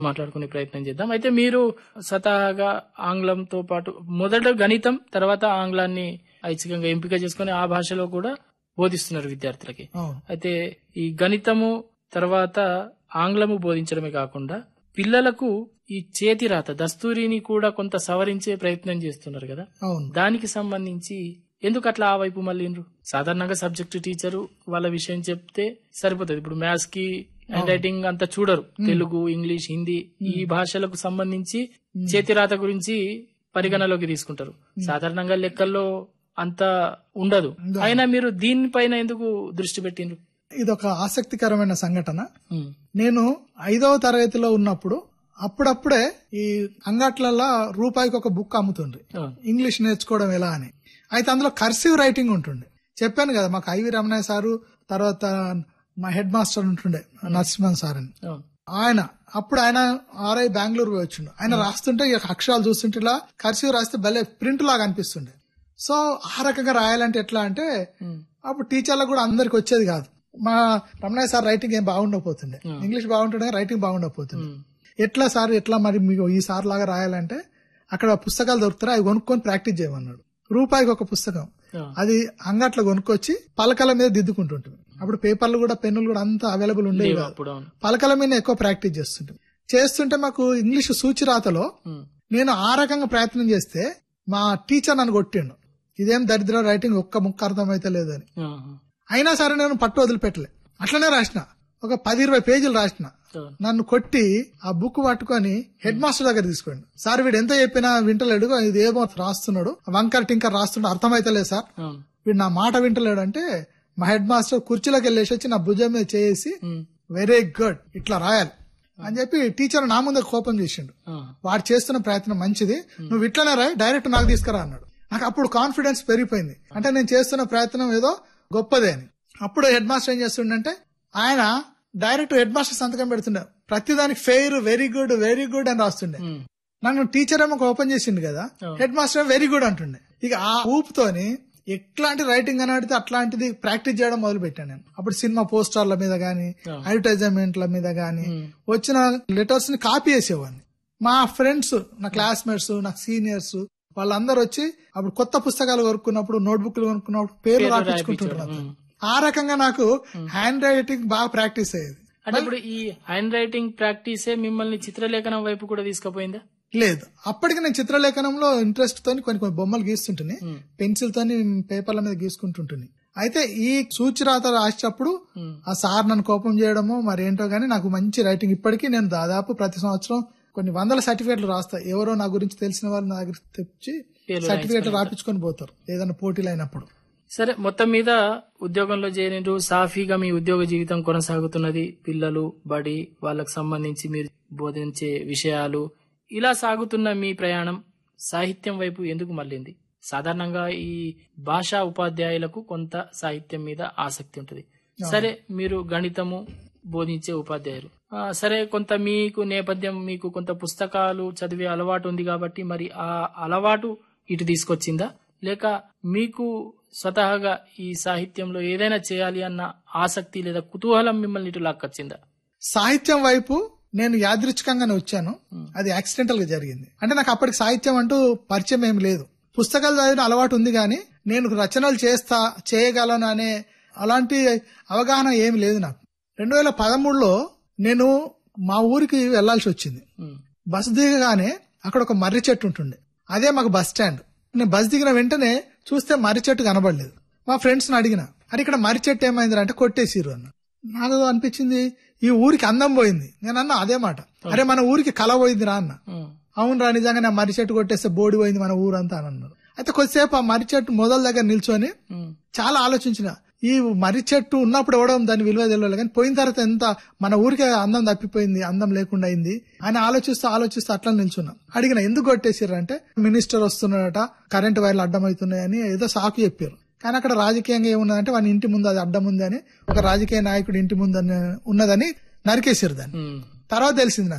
మాట్లాడుకునే ప్రయత్నం చేద్దాం అయితే మీరు స్వతహాగా ఆంగ్లంతో పాటు మొదట గణితం తర్వాత ఆంగ్లాన్ని ఐచ్ఛికంగా ఎంపిక చేసుకుని ఆ భాషలో కూడా బోధిస్తున్నారు విద్యార్థులకి అవును అయితే ఈ గణితము తర్వాత ఆంగ్లము బోధించడమే కాకుండా పిల్లలకు ఈ చేతి రాత దస్తూరిని కూడా కొంత సవరించే ప్రయత్నం చేస్తున్నారు కదా అవును దానికి సంబంధించి ఎందుకు అట్లా ఆ వైపు మళ్ళీండ్రు సాధారణంగా సబ్జెక్ట్ టీచరు వాళ్ళ విషయం చెప్తే సరిపోతుంది ఇప్పుడు మ్యాథ్స్ కి హ్యాండ్ రైటింగ్ అంతా చూడరు తెలుగు ఇంగ్లీష్ హిందీ ఈ భాషలకు సంబంధించి చేతి రాత గురించి పరిగణలోకి తీసుకుంటారు సాధారణంగా లెక్కల్లో అంత ఉండదు అయినా మీరు దీనిపైన ఎందుకు దృష్టి పెట్టిండ్రు ఇది ఒక ఆసక్తికరమైన సంఘటన నేను ఐదవ తరగతిలో ఉన్నప్పుడు అప్పుడప్పుడే ఈ అంగట్లలో రూపాయికి ఒక బుక్ అమ్ముతుండ్రి అవును. ఇంగ్లీష్ నేర్చుకోవడం ఎలా అని అయితే అందులో కర్సివ్ రైటింగ్ ఉంటుండే చెప్పాను కదా మాకు ఐవి రమణయ్య సారు తర్వాత మా హెడ్ మాస్టర్ ఉంటుండే నరసింహన్ సార్ అని అవును. ఆయన అప్పుడు ఆయన ఆర్ఐ బెంగళూరు పోయి వచ్చిండు ఆయన రాస్తుంటే ఈ అక్షరాలు చూస్తుంటే ఇలా కర్సివ్ రాస్తే భలే ప్రింట్ లాగా అనిపిస్తుండే సో ఆ రకంగా రాయాలంటే ఎట్లా అంటే ఉమ్. అప్పుడు టీచర్లకు కూడా అందరికి వచ్చేది కాదు మా రమణయ్య సార్ రైటింగ్ ఏం బాగుండకపోతుండే ఇంగ్లీష్ బాగుంటుండే కానీ రైటింగ్ బాగుండకపోతుండే ఉమ్. ఎట్లా సార్ ఎట్లా మరి మీకు ఈ సార్ లాగా రాయాలంటే అక్కడ పుస్తకాలు దొరుకుతారా అవి కొనుక్కొని ప్రాక్టీస్ చేయమన్నాడు రూపాయికి ఒక పుస్తకం అవును. అది అంగట్లో కొనుక్కొచ్చి పలకల మీద దిద్దుకుంటుంటుంది అప్పుడు పేపర్లు కూడా పెన్నులు కూడా అంత అవైలబుల్ ఉండేవి లేవు కాదు అప్పుడు అవును పలకల మీద ఎక్కువ ప్రాక్టీస్ చేస్తుంటాం చేస్తుంటే మాకు ఇంగ్లీష్ సూచిరాతలో ఉమ్. నేను ఆ రకంగా ప్రయత్నం చేస్తే మా టీచర్ నన్ను కొట్టిండు ఇదేం దరిద్ర రైటింగ్ ఒక్క ముక్క అర్థమైతే లేదని ఆహా. అయినా సరే నేను పట్టు వదిలిపెట్టలే అట్లనే రాసిన ఒక పది ఇరవై పేజీలు రాసిన అవును. నన్ను కొట్టి ఆ బుక్ పట్టుకొని హెడ్ మాస్టర్ దగ్గర తీసుకోండి సార్ వీడు ఎంత చెప్పినా వింటలేడు ఇది ఏమో రాస్తున్నాడు వంకర్ టింకర్ రాస్తున్నాడు అర్థమైతలేదు సార్ అవును. వీడు నా మాట వింటలేడు అంటే మా హెడ్ మాస్టర్ కుర్చీలోకి వెళ్ళేసి వచ్చి నా భుజం మీద చేసి ఉమ్. వెరీ గుడ్ ఇట్లా రాయాలి అని చెప్పి టీచర్ నా ముందు కోపం చేసిండు ఆహా. వాడు చేస్తున్న ప్రయత్నం మంచిది నువ్వు ఇట్లనే రాయి డైరెక్ట్ నాకు తీసుకురా అన్నాడు నాకు అప్పుడు కాన్ఫిడెన్స్ పెరిగిపోయింది అంటే నేను చేస్తున్న ప్రయత్నం ఏదో గొప్పదే అని అప్పుడు హెడ్ మాస్టర్ ఏం చేస్తుండంటే ఆయన డైరెక్ట్ హెడ్ మాస్టర్ సంతకం పెడుతుండే ప్రతిదానికి fair very good very good అని రాస్తుండే ఉమ్. నన్ను టీచర్ ఏమో ఓపెన్ చేసిండు కదా అవును. హెడ్ మాస్టర్ వెరీ గుడ్ అంటుండే ఇక ఆ ఊపుతోని ఎట్లాంటి రైటింగ్ అని అడిగితే అట్లాంటిది ప్రాక్టీస్ చేయడం మొదలు పెట్టాను నేను అప్పుడు సినిమా పోస్టర్ల మీద గానీ అవును. అడ్వర్టైజ్మెంట్ల మీద గానీ ఉమ్. వచ్చిన లెటర్స్ ని కాపీ చేసేవాడిని మా ఫ్రెండ్స్ నా క్లాస్మేట్స్ నా సీనియర్స్ వాళ్ళందరూ వచ్చి అప్పుడు కొత్త పుస్తకాలు కొనుక్కున్నప్పుడు నోట్బుక్లు కొనుక్కున్నప్పుడు పేర్లు పేర్లు రాపించుకుంటుంటారు రాయించారు. అందరూ. ఆ రకంగా నాకు హ్యాండ్ రైటింగ్ బాగా ప్రాక్టీస్ అయ్యేది అంటే ఇప్పుడు ఈ హ్యాండ్ రైటింగ్ ప్రాక్టీసే మిమ్మల్ని చిత్రలేఖనం వైపు కూడా తీసుకుపోయిందా లేదు అప్పటికి నేను చిత్రలేఖనంలో ఇంట్రెస్ట్ తోని కొన్ని కొన్ని బొమ్మలు గీస్తుంటుని ఉమ్. పెన్సిల్ తోని పేపర్ల మీద గీసుకుంటుంటుని అయితే ఈ సూచిరాత రాసేటప్పుడు ఉమ్. ఆ సార్ నన్ను కోపం చేయడమో మరేంటో గానీ నాకు మంచి రైటింగ్ ఇప్పటికీ నేను దాదాపు ప్రతి సంవత్సరం కొన్ని వందల సర్టిఫికేట్లు రాస్తా ఎవరో నా గురించి తెలిసిన వాళ్ళు నా దగ్గర తెచ్చి పేర్లు సర్టిఫికేట్లు రాపించుకొని పోతారు ఏదైనా పోటీలు అయినప్పుడు సరే మొత్తం మీద ఉద్యోగంలో చేరినరు సాఫీగా మీ ఉద్యోగ జీవితం కొనసాగుతున్నది పిల్లలు బడి వాళ్ళకు సంబంధించి మీరు బోధించే విషయాలు ఇలా సాగుతున్న మీ ప్రయాణం సాహిత్యం వైపు ఎందుకు మళ్ళింది సాధారణంగా ఈ భాషా ఉపాధ్యాయులకు కొంత సాహిత్యం మీద ఆసక్తి ఉంటుంది సరే మీరు గణితము బోధించే ఉపాధ్యాయులు ఆ, సరే కొంత మీకు నేపథ్యం మీకు కొంత పుస్తకాలు చదివే అలవాటు ఉంది కాబట్టి మరి ఆ అలవాటు ఇటు తీసుకొచ్చిందా లేక మీకు స్వతహాగా ఈ సాహిత్యంలో ఏదైనా చేయాలి అన్న ఆసక్తి లేదా కుతూహలం మిమ్మల్ని ఇటు లాక్కొచ్చిందా సాహిత్యం వైపు నేను యాదృచ్ఛికంగానే వచ్చాను అది యాక్సిడెంటల్ గా జరిగింది అంటే నాకు అప్పటికి సాహిత్యం అంటూ పరిచయం ఏం లేదు పుస్తకాలు చదివిన అలవాటు ఉంది కానీ నేను రచనలు చేస్తా చేయగలను అనే అలాంటి అవగాహన ఏమి లేదు నాకు రెండు వేల పదమూడులో నేను మా ఊరికి వెళ్లాల్సి వచ్చింది ఉమ్, బస్ దిగగానే అక్కడ ఒక మర్రి చెట్టు ఉంటుండే అదే మాకు బస్ స్టాండ్ నేను బస్ దిగిన వెంటనే చూస్తే మర్రి చెట్టు కనబడలేదు మా ఫ్రెండ్స్ ని అడిగిన అరే ఇక్కడ మర్రి చెట్టు ఏమైంది అంటే కొట్టేసిర్రు అన్న నాకు అనిపించింది ఈ ఊరికి అందం పోయింది నేను అన్నా అదే మాట అరే మన ఊరికి కళ పోయింది రా అన్న ఉమ్, అవును రా నిజంగా నా మర్రి చెట్టు కొట్టేస్తే బోడి పోయింది మన ఊరంతా అని అన్నారు అయితే కొద్దిసేపు ఆ మర్రి చెట్టు మొదల దగ్గర నిల్చొని ఉమ్, చాలా ఆలోచించిన ఈ మర్రి చెట్టు ఉన్నప్పుడు ఇవ్వడం దాని విలువ తెలియదు కానీ పోయిన తర్వాత ఎంత మన ఊరికే అందం తప్పిపోయింది అందం లేకుండా అయింది అని ఆలోచిస్తూ ఆలోచిస్తూ అట్లా నిల్చున్నా అడిగిన ఎందుకు కొట్టేసారు అంటే మినిస్టర్ వస్తున్నాడట కరెంట్ వైర్లు అడ్డమవుతున్నాయని ఏదో సాకు చెప్పారు కానీ అక్కడ రాజకీయంగా ఏమున్నదంటే వాని ఇంటి ముందు అది అడ్డం ఉంది అని ఒక రాజకీయ నాయకుడి ఇంటి ముందు అని ఉన్నదని నరికేసారు దాన్ని ఉమ్, తర్వాత తెలిసింది నాకు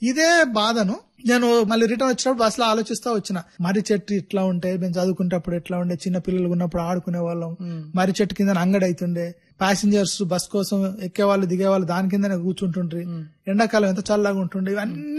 ఇదే బాధను నేను మళ్ళీ రిటర్న్ వచ్చినప్పుడు బస్ లో ఆలోచిస్తా వచ్చిన మర్రి చెట్టు ఇట్లా ఉంటే మేము చదువుకునేటప్పుడు ఎట్లా ఉండే చిన్న పిల్లలు ఉన్నప్పుడు ఆడుకునే వాళ్ళం మర్రి చెట్టు కింద అంగడి అవుతుండే ప్యాసింజర్స్ బస్ కోసం ఎక్కే వాళ్ళు దిగే వాళ్ళు దాని కిందనే కూర్చుంటుండ్రి ఎండాకాలం ఎంత చల్లగా ఉంటుండే ఇవన్నీ